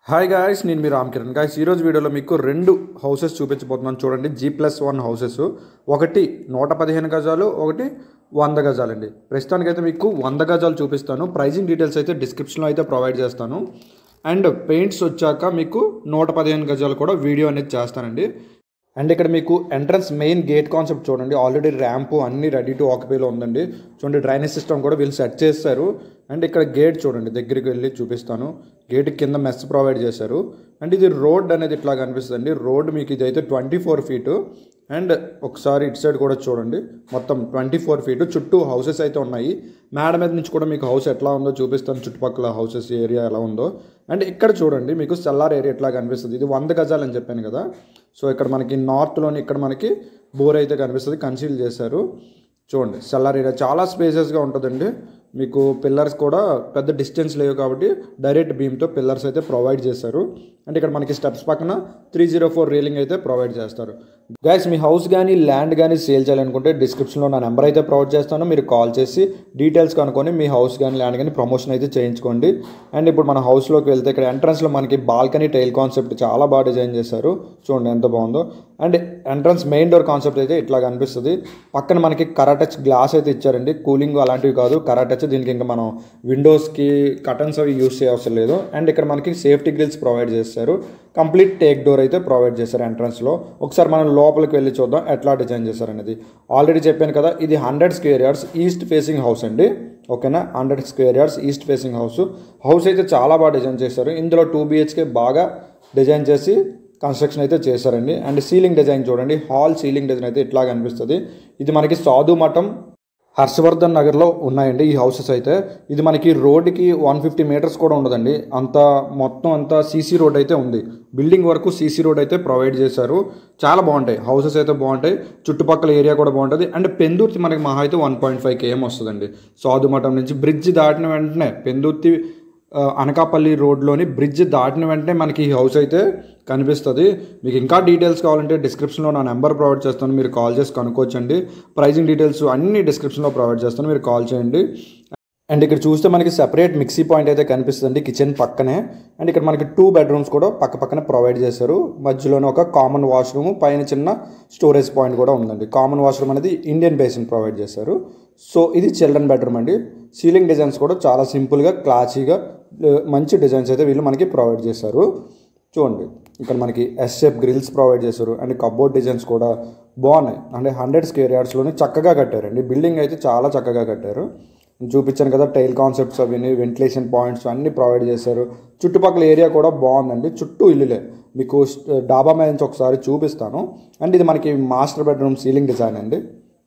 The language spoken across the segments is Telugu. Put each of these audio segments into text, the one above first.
హాయ్ గాయస్ నేను మీ రామ్ కిరణ్ గాయస్ ఈరోజు వీడియోలో మీకు రెండు హౌసెస్ చూపించబోతున్నాను చూడండి జీ ప్లస్ వన్ హౌసెస్ ఒకటి నూట పదిహేను గజాలు ఒకటి వంద గజాలండి ప్రస్తుతానికైతే మీకు వంద గజాలు చూపిస్తాను ప్రైజింగ్ డీటెయిల్స్ అయితే డిస్క్రిప్షన్లో అయితే ప్రొవైడ్ చేస్తాను అండ్ పెయింట్స్ వచ్చాక మీకు నూట పదిహేను గజాలు కూడా వీడియో అనేది చేస్తానండి అండ్ ఇక్కడ మీకు ఎంట్రన్స్ మెయిన్ గేట్ కాన్సెప్ట్ చూడండి ఆల్రెడీ ర్యాంపు అన్ని రెడీ టు ఆక్యుపైలో ఉందండి చూడండి డ్రైనేజ్ సిస్టమ్ కూడా వీళ్ళు సెట్ చేస్తారు అండ్ ఇక్కడ గేట్ చూడండి దగ్గరికి వెళ్ళి చూపిస్తాను గేట్ కింద మెస్ ప్రొవైడ్ చేశారు అండ్ ఇది రోడ్ అనేది ఇట్లా కనిపిస్తుంది రోడ్ మీకు ఇది అయితే ట్వంటీ ఫోర్ ఫీటు అండ్ ఒకసారి ఇటు సైడ్ కూడా చూడండి మొత్తం ట్వంటీ ఫోర్ ఫీట్ చుట్టూ హౌసెస్ అయితే ఉన్నాయి మేడ మీద నుంచి కూడా మీకు హౌస్ ఎట్లా ఉందో చూపిస్తాను చుట్టుపక్కల హౌసెస్ ఏరియా ఎలా ఉందో అండ్ ఇక్కడ చూడండి మీకు సెల్లార్ ఏరియా ఎట్లా కనిపిస్తుంది ఇది వంద గజాలు అని చెప్పాను కదా సో ఇక్కడ మనకి నార్త్లోని ఇక్కడ మనకి బోర్ అయితే కనిపిస్తుంది కన్సీల్ చేశారు చూడండి సెల్లార్ ఏరియా చాలా స్పేసెస్గా ఉంటుందండి మీకు పిల్లర్స్ కూడా పెద్ద డిస్టెన్స్ లేవు కాబట్టి డైరెక్ట్ బీమ్తో పిల్లర్స్ అయితే ప్రొవైడ్ చేశారు అండ్ ఇక్కడ మనకి స్టెప్స్ పక్కన త్రీ జీరో ఫోర్ రీలింగ్ అయితే ప్రొవైడ్ చేస్తారు గైస్ మీ హౌస్ కానీ ల్యాండ్ కానీ సేల్ చేయాలనుకుంటే డిస్క్రిప్షన్లో నా నెంబర్ అయితే ప్రొవైడ్ చేస్తాను మీరు కాల్ చేసి డీటెయిల్స్ కనుక్కొని మీ హౌస్ కానీ ల్యాండ్ కానీ ప్రమోషన్ అయితే చేయించుకోండి అండ్ ఇప్పుడు మన హౌస్లోకి వెళ్తే ఇక్కడ ఎంట్రన్స్లో మనకి బాల్కనీ టైల్ కాన్సెప్ట్ చాలా బాగా డిజైన్ చేశారు చూడండి ఎంత బాగుందో and entrance main door concept అయితే ఇట్లా కనిపిస్తుంది పక్కన మనకి కరాటచ్ గ్లాస్ అయితే ఇచ్చారండి కూలింగ్ అలాంటివి కాదు కరాటచ్ దీనికి ఇంకా మనం విండోస్కి కటన్స్ అవి యూస్ చేయవసరం లేదు అండ్ ఇక్కడ మనకి సేఫ్టీ గ్రిల్స్ ప్రొవైడ్ చేస్తారు కంప్లీట్ టేక్ డోర్ అయితే ప్రొవైడ్ చేశారు ఎంట్రన్స్లో ఒకసారి మనం లోపలికి వెళ్ళి చూద్దాం ఎట్లా డిజైన్ చేశారు అనేది ఆల్రెడీ చెప్పాను కదా ఇది hundred square yards east facing house అండి ఓకేనా hundred square yards east facing house house అయితే చాలా బాగా డిజైన్ చేశారు ఇందులో టూ బిహెచ్కే బాగా డిజైన్ చేసి కన్స్ట్రక్షన్ అయితే చేశారండి అండ్ సీలింగ్ డిజైన్ చూడండి హాల్ సీలింగ్ డిజైన్ అయితే ఇట్లా కనిపిస్తుంది ఇది మనకి సాధు మఠం హర్షవర్ధన్ నగర్లో ఉన్నాయండి ఈ హౌసెస్ అయితే ఇది మనకి రోడ్డుకి వన్ ఫిఫ్టీ మీటర్స్ కూడా ఉండదండి అంత మొత్తం అంతా సీసీ రోడ్ అయితే ఉంది బిల్డింగ్ వరకు సీసీ రోడ్ అయితే ప్రొవైడ్ చేశారు చాలా బాగుంటాయి హౌసెస్ అయితే బాగుంటాయి చుట్టుపక్కల ఏరియా కూడా బాగుంటుంది అండ్ పెందుర్తి మనకి మహా అయితే వన్ పాయింట్ ఫైవ్ కేఎం వస్తుందండి సాధు మఠం నుంచి బ్రిడ్జ్ దాటిన వెంటనే పెందుర్తి అనకాపల్లి రోడ్లోని బ్రిడ్జ్ దాటిన వెంటనే మనకి ఈ హౌస్ అయితే కనిపిస్తుంది మీకు ఇంకా డీటెయిల్స్ కావాలంటే డిస్క్రిప్షన్లో నా నెంబర్ ప్రొవైడ్ చేస్తాను మీరు కాల్ చేసి కనుక్కోవచ్చండి ప్రైజింగ్ డీటెయిల్స్ అన్ని డిస్క్రిప్షన్లో ప్రొవైడ్ చేస్తాను మీరు కాల్ చేయండి అండ్ ఇక్కడ చూస్తే మనకి సెపరేట్ మిక్సీ పాయింట్ అయితే కనిపిస్తుంది కిచెన్ పక్కనే అండ్ ఇక్కడ మనకి టూ బెడ్రూమ్స్ కూడా పక్క పక్కనే ప్రొవైడ్ చేశారు మధ్యలోనే ఒక కామన్ వాష్రూమ్ పైన చిన్న స్టోరేజ్ పాయింట్ కూడా ఉందండి కామన్ వాష్రూమ్ అనేది ఇండియన్ బేసిన్ ప్రొవైడ్ చేశారు సో ఇది చిల్డ్రన్ బెడ్రూమ్ అండి సీలింగ్ డిజైన్స్ కూడా చాలా సింపుల్గా క్లాసీగా మంచి డిజైన్స్ అయితే వీళ్ళు మనకి ప్రొవైడ్ చేశారు చూడండి ఇక్కడ మనకి ఎస్ షేప్ గ్రిల్స్ ప్రొవైడ్ చేశారు అండ్ కబోర్డ్ డిజైన్స్ కూడా బాగున్నాయి అంటే హండ్రెడ్ స్క్వేర్ యార్డ్స్లోనే చక్కగా కట్టారండి బిల్డింగ్ అయితే చాలా చక్కగా కట్టారు చూపించాను కదా టైల్ కాన్సెప్ట్స్ అవి వెంటిలేషన్ పాయింట్స్ అన్నీ ప్రొవైడ్ చేశారు చుట్టుపక్కల ఏరియా కూడా బాగుందండి చుట్టూ ఇల్లులే మీకు డాబా మీద నుంచి ఒకసారి చూపిస్తాను అండ్ ఇది మనకి మాస్టర్ బెడ్రూమ్ సీలింగ్ డిజైన్ అండి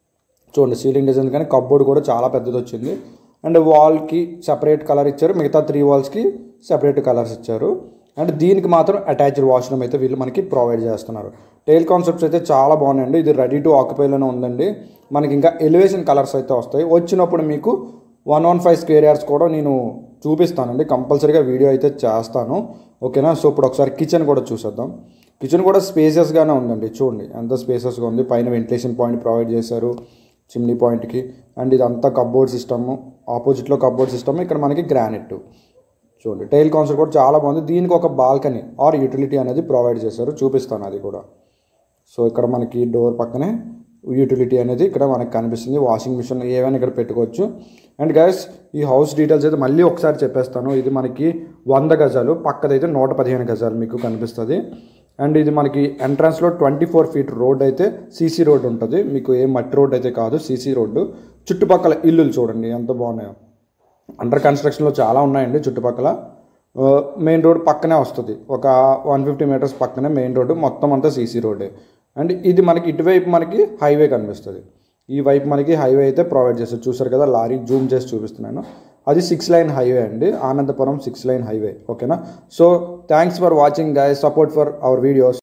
చూడండి సీలింగ్ డిజైన్ కానీ కబ్బోర్డ్ కూడా చాలా పెద్దది వచ్చింది అండ్ వాల్కి సపరేట్ కలర్ ఇచ్చారు మిగతా త్రీ వాల్స్కి సపరేట్ కలర్స్ ఇచ్చారు అండ్ దీనికి మాత్రం అటాచ్డ్ వాష్రూమ్ అయితే వీళ్ళు మనకి ప్రొవైడ్ చేస్తున్నారు టైల్ కాన్సెప్ట్స్ అయితే చాలా బాగున్నాయండి ఇది రెడీ టు ఆక్యుపైలోనే ఉందండి మనకి ఇంకా ఎలివేషన్ కలర్స్ అయితే వస్తాయి వచ్చినప్పుడు మీకు one one five square yards కూడా నేను చూపిస్తానండి కంపల్సరీగా వీడియో అయితే చేస్తాను ఓకేనా సో ఇప్పుడు ఒకసారి కిచెన్ కూడా చూసేద్దాం కిచెన్ కూడా స్పేసెస్గానే ఉందండి చూడండి ఎంత స్పేసెస్గా ఉంది పైన వెంటిలేషన్ పాయింట్ ప్రొవైడ్ చేశారు చిమ్నీ పాయింట్కి అండ్ ఇదంతా కబ్బోర్డ్ సిస్టమ్ ఆపోజిట్లో కబ్బోర్డ్ సిస్టమ్ ఇక్కడ మనకి గ్రానైట్ చూడండి టైల్ కాన్సెప్ట్ కూడా చాలా బాగుంది దీనికి ఒక బాల్కనీ ఆర్ యూటిలిటీ అనేది ప్రొవైడ్ చేశారు చూపిస్తాను అది కూడా సో ఇక్కడ మనకి డోర్ పక్కనే యూటిలిటీ అనేది ఇక్కడ మనకి కనిపిస్తుంది వాషింగ్ మిషన్ ఏవైనా ఇక్కడ పెట్టుకోవచ్చు అండ్ గైస్ ఈ హౌస్ డీటెయిల్స్ అయితే మళ్ళీ ఒకసారి చెప్పేస్తాను ఇది మనకి వంద గజాలు పక్కదైతే నూట పదిహేను గజాలు మీకు కనిపిస్తుంది అండ్ ఇది మనకి ఎంట్రన్స్లో ట్వంటీ ఫోర్ ఫీట్ రోడ్ అయితే సీసీ రోడ్ ఉంటుంది మీకు ఏ మట్టి రోడ్ అయితే కాదు సీసీ రోడ్డు చుట్టుపక్కల ఇల్లులు చూడండి ఎంత బాగున్నాయో అండర్ కన్స్ట్రక్షన్లో చాలా ఉన్నాయండి చుట్టుపక్కల మెయిన్ రోడ్ పక్కనే వస్తుంది ఒక వన్ ఫిఫ్టీ మీటర్స్ పక్కనే మెయిన్ రోడ్డు మొత్తం అంతా సీసీ రోడ్డే అండ్ ఇది మనకి ఇటువైపు మనకి హైవే కనిపిస్తుంది ఈ వైపు మనకి హైవే అయితే ప్రొవైడ్ చేస్తారు చూసారు కదా లారీ జూమ్ చేసి చూపిస్తున్నాను అది సిక్స్ లైన్ హైవే అండి ఆనందపురం సిక్స్ లైన్ హైవే ఓకేనా so thanks for watching guys support for our videos